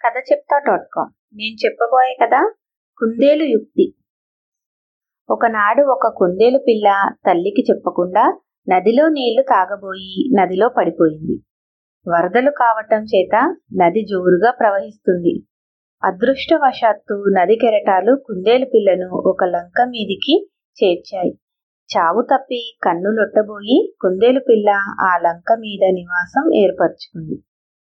కథ చెప్తా dot com నేను చెప్పబోయే కదా కుందేలు యుక్తి ఒకనాడు ఒక కుందేలు పిల్ల తల్లికి చెప్పకుండా నదిలో నీళ్లు తాగబోయి నదిలో పడిపోయింది వరదలు కావటం చేత నది జోరుగా ప్రవహిస్తుంది అదృష్టవశాత్తు నది కెరటాలు కుందేలు పిల్లను ఒక లంక మీదికి చేర్చాయి చావు తప్పి కన్నులొట్టబోయి కుందేలు పిల్ల ఆ లంక మీద నివాసం ఏర్పరచుకుంది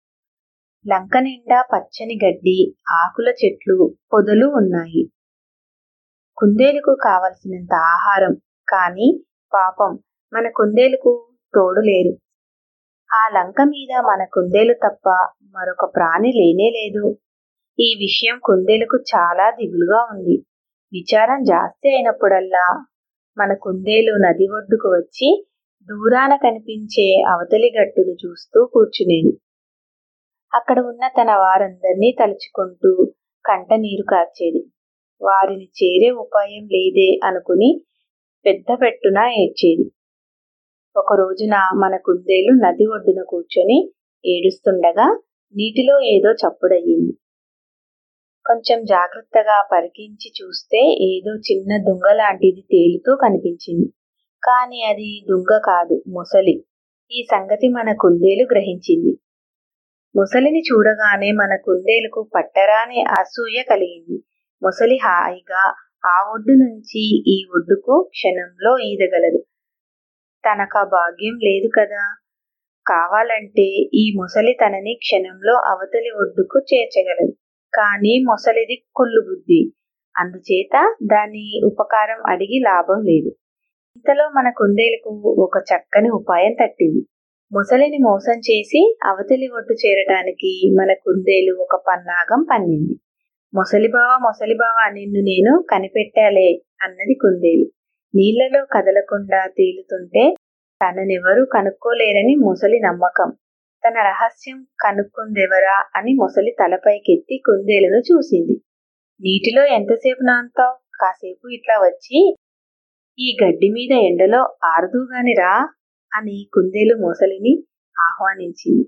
లంక నిండా పచ్చని గడ్డి ఆకుల చెట్లు పొదలు ఉన్నాయి కుందేలుకు కావలసినంత ఆహారం కానీ పాపం మన కుందేలుకు తోడు లేరు ఆ లంక మీద మన కుందేలు తప్ప మరొక ప్రాణి లేనే లేదు ఈ విషయం కుందేలుకు చాలా దిగులుగా ఉంది విచారం జాస్తి అయినప్పుడల్లా మన కుందేలు నది ఒడ్డుకు వచ్చి దూరాన కనిపించే అవతలి గట్టును చూస్తూ కూర్చునేది అక్కడ ఉన్న తన వారందరినీ తలుచుకుంటూ కంట నీరు కార్చేది వారిని చేరే ఉపాయం లేదే అనుకుని పెద్ద పెట్టున ఏడ్చేది ఒక రోజున మన కుందేలు నది ఒడ్డున కూర్చొని ఏడుస్తుండగా నీటిలో ఏదో చప్పుడయ్యింది కొంచెం జాగ్రత్తగా పరికించి చూస్తే ఏదో చిన్న దుంగ లాంటిది తేలుతూ కనిపించింది కాని అది దుంగ కాదు ముసలి ఈ సంగతి మన కుందేలు గ్రహించింది ముసలిని చూడగానే మన కుందేలుకు పట్టరాని అసూయ కలిగింది ముసలి హాయిగా ఆ ఒడ్డు నుంచి ఈ ఒడ్డుకు క్షణంలో ఈదగలదు తనకా భాగ్యం లేదు కదా కావాలంటే ఈ ముసలి తనని క్షణంలో అవతలి ఒడ్డుకు చేర్చగలదు కానీ మొసలిది కుళ్ళు బుద్ధి అందుచేత దాని ఉపకారం అడిగి లాభం లేదు ఇంతలో మన కుందేలుకు ఒక చక్కని ఉపాయం తట్టింది ముసలిని మోసం చేసి అవతలి ఒడ్డు చేరటానికి మన కుందేలు ఒక పన్నాగం పన్నింది మొసలిబావ మొసలిబావ నిన్ను నేను కనిపెట్టాలే అన్నది కుందేలు నీళ్లలో కదలకుండా తేలుతుంటే తననెవరూ కనుక్కోలేరని ముసలి నమ్మకం తన రహస్యం కనుక్కుందెవరా అని మొసలి తలపైకెత్తి కుందేలును చూసింది నీటిలో ఎంతసేపు నాంతావు కాసేపు ఇట్లా వచ్చి ఈ గడ్డి మీద ఎండలో ఆరుదుగాని రా అని కుందేలు మొసలిని ఆహ్వానించింది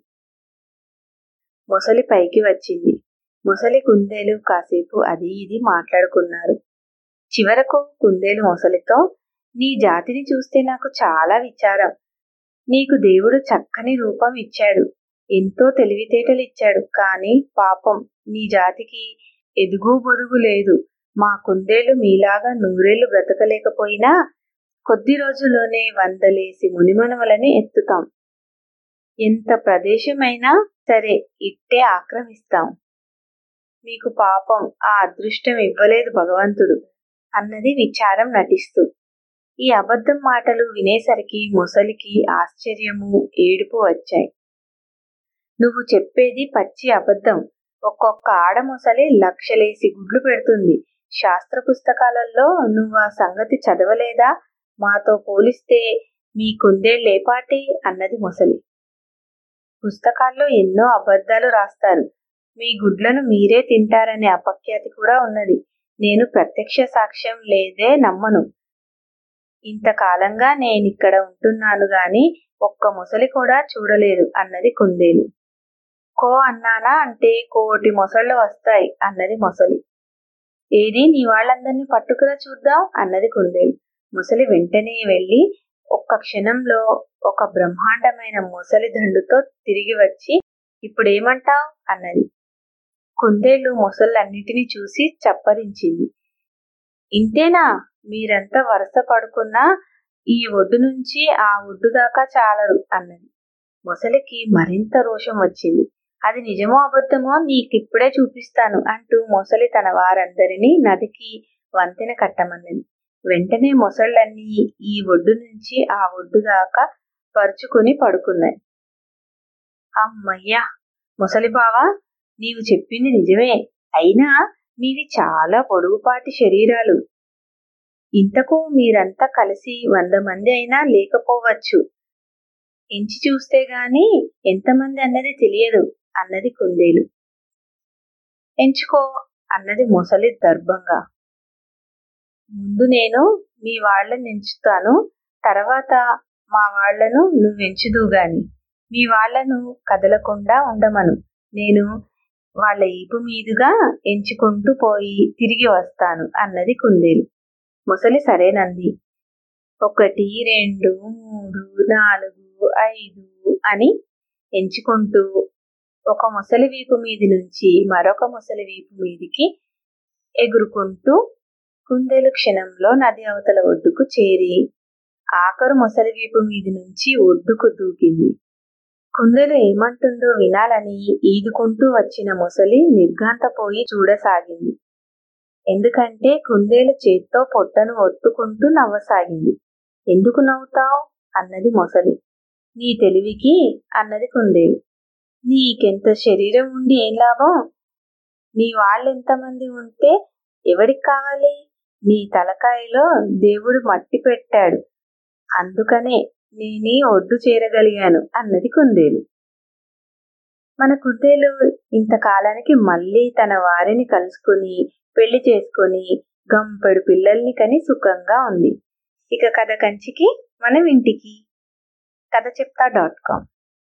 మొసలి పైకి వచ్చింది మొసలి కుందేలు కాసేపు అది ఇది మాట్లాడుకున్నారు చివరకు కుందేలు మొసలితో నీ జాతిని చూస్తే నాకు చాలా విచారం నీకు దేవుడు చక్కని రూపం ఇచ్చాడు ఎంతో తెలివితేటలు ఇచ్చాడు కానీ పాపం నీ జాతికి ఎదుగు బొదుగు లేదు మా కుందేలు మీలాగా నూరేళ్లు బ్రతకలేకపోయినా కొద్ది రోజుల్లోనే వందలేసి మునిమనవలని ఎత్తుతాం ఎంత ప్రదేశమైనా సరే ఇట్టే ఆక్రమిస్తాం మీకు పాపం ఆ అదృష్టం ఇవ్వలేదు భగవంతుడు అన్నది విచారం నటిస్తూ ఈ అబద్ధం మాటలు వినేసరికి ముసలికి ఆశ్చర్యము ఏడుపు వచ్చాయి నువ్వు చెప్పేది పచ్చి అబద్ధం ఒక్కొక్క ఆడ ముసలి లక్షలేసి గుడ్లు పెడుతుంది శాస్త్ర పుస్తకాలలో నువ్వు ఆ సంగతి చదవలేదా మాతో పోలిస్తే మీ కుందేళ్ళేపాటి అన్నది ముసలి పుస్తకాల్లో ఎన్నో అబద్ధాలు రాస్తారు మీ గుడ్లను మీరే తింటారనే అపఖ్యాతి కూడా ఉన్నది నేను ప్రత్యక్ష సాక్ష్యం లేదే నమ్మను ఇంతకాలంగా నేనిక్కడ ఉంటున్నాను గాని ఒక్క ముసలి కూడా చూడలేదు అన్నది కుందేలు కో అన్నానా అంటే కోటి మొసళ్ళు వస్తాయి అన్నది మొసలి ఏది నీ వాళ్ళందరినీ పట్టుకురా చూద్దాం అన్నది కుందేలు ముసలి వెంటనే వెళ్ళి ఒక్క క్షణంలో ఒక బ్రహ్మాండమైన ముసలి దండుతో తిరిగి వచ్చి ఇప్పుడేమంటావ్ అన్నది కుందేలు మొసళ్ళన్నిటినీ చూసి చప్పరించింది ఇంతేనా మీరంతా వరుస పడుకున్నా ఈ ఒడ్డు నుంచి ఆ ఒడ్డు దాకా చాలరు అన్నది మొసలికి మరింత రోషం వచ్చింది అది నిజమో అబద్ధమో నీకిప్పుడే చూపిస్తాను అంటూ మొసలి తన వారందరినీ నదికి వంతెన కట్టమన్నది వెంటనే మొసళ్ళన్నీ ఈ ఒడ్డు నుంచి ఆ ఒడ్డు దాకా పరుచుకుని పడుకున్నాయి అమ్మయ్యా ముసలి బావా నీవు చెప్పింది నిజమే అయినా మీవి చాలా పొడుగుపాటి శరీరాలు ఇంతకు మీరంతా కలిసి వంద మంది అయినా లేకపోవచ్చు ఎంచి చూస్తే గాని ఎంతమంది అన్నది తెలియదు అన్నది కుందేలు ఎంచుకో అన్నది ముసలి దర్భంగా ముందు నేను మీ వాళ్ళని ఎంచుతాను తర్వాత మా వాళ్లను నువ్వెంచుదు గాని మీ వాళ్లను కదలకుండా ఉండమను నేను వాళ్ళ ఈపు మీదుగా ఎంచుకుంటూ పోయి తిరిగి వస్తాను అన్నది కుందేలు ముసలి సరేనంది ఒకటి రెండు మూడు నాలుగు ఐదు అని ఎంచుకుంటూ ఒక ముసలి వీపు మీది నుంచి మరొక ముసలి వీపు మీదికి ఎగురుకుంటూ కుందేలు క్షణంలో నది అవతల ఒడ్డుకు చేరి ఆఖరు ముసలి వీపు మీది నుంచి ఒడ్డుకు దూకింది కుందేలు ఏమంటుందో వినాలని ఈదుకుంటూ వచ్చిన ముసలి నిర్ఘాంతపోయి చూడసాగింది ఎందుకంటే కుందేలు చేత్తో పొట్టను ఒత్తుకుంటూ నవ్వసాగింది ఎందుకు నవ్వుతావు అన్నది మొసలి నీ తెలివికి అన్నది కుందేలు నీకెంత శరీరం ఉండి ఏం లాభం నీ వాళ్ళెంతమంది ఉంటే ఎవడికి కావాలి నీ తలకాయలో దేవుడు మట్టి పెట్టాడు అందుకనే నేనే ఒడ్డు చేరగలిగాను అన్నది కుందేలు మన కుందేలు ఇంతకాలానికి మళ్ళీ తన వారిని కలుసుకుని పెళ్లి చేసుకుని గంపెడు పిల్లల్ని కని సుఖంగా ఉంది ఇక కథ కంచికి మనం ఇంటికి కథ చెప్తా డాట్ కామ్